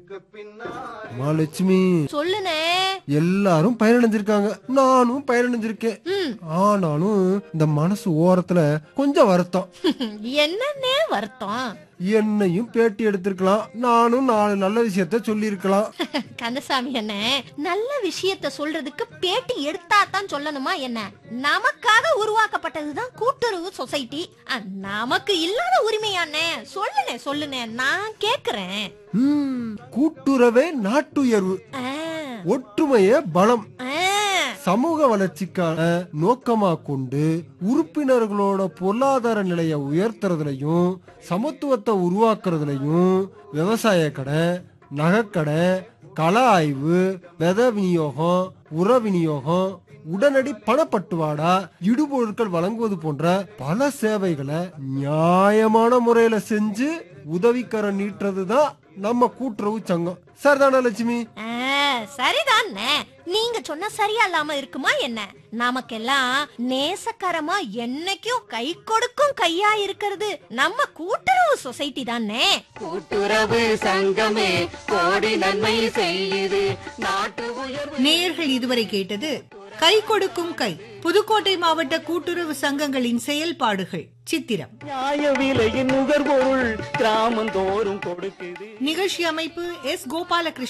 மகாலட்சுமி சொல்லுனே எல்லாரும் பயனடைஞ்சிருக்காங்க நானும் பயனடைஞ்சிருக்கேன் ம். ஆனாலும் இந்த மனசு ஓரத்துல கொஞ்சம் வருத்தம் என்னன்னே வருத்தம் என்னையும் பேட்டி எடுத்திருக்கலாம் நானும் நாலு நல்ல விஷயத்த சொல்லி இருக்கலாம் கந்தசாமி என்ன நல்ல விஷயத்த சொல்றதுக்கு பேட்டி எடுத்தா தான் சொல்லணுமா என்ன நமக்காக உருவாக்கப்பட்டதுதான் கூட்டுறவு சொசைட்டி அஹ், நமக்கு இல்லாத உரிமையானே சொல்லுனே சொல்லுனே நான் கேக்குறேன் கூட்டுறவே நாட்டுயர்வு அஹ், ஒற்றுமையே பலம் அஹ், சமூக வளர்ச்சிக்கான நோக்கமா கொண்டு உறுப்பினர்களோட பொருளாதார நிலையை உயர்த்துறதுலயும் சமத்துவத்தை உருவாக்குறதுலயும் விவசாய கடை நகைக்கடை கள ஆய்வு வித விநியோகம் உர விநியோகம் உடனடி பணப்பட்டுவாடா இடுபொருட்கள் வழங்குவது போன்ற பல சேவைகளை நியாயமான முறையில செஞ்சு உதவிக்கரம் நீட்டுறதுதான் நம்ம கூட்டுறவு சங்கம் சரிதானா லட்சுமி அஹ், சரிதானே நீங்க சொன்ன சரியா இல்லாம இருக்குமா என்ன நமக்கெல்லாம் நேசக்கரமா என்னைக்கும் கை கொடுக்கும் கையா இருக்கிறது நம்ம கூட்டுறவு சொசைட்டி தானே கூட்டுறவு சங்கமே கோடி நன்மை செய்யுது நாட்டு உயர்வு நேயர்கள் இதுவரை கேட்டது கை கொடுக்கும் கை புதுக்கோட்டை மாவட்ட கூட்டுறவு சங்கங்களின் செயல்பாடுகள் சித்திரம் நியாய விலையின் நுகர்பொருள் கிராமந்தோறும் கொடுக்குது நிகழ்ச்சி அமைப்பு எஸ் கோபாலகிருஷ்ணன்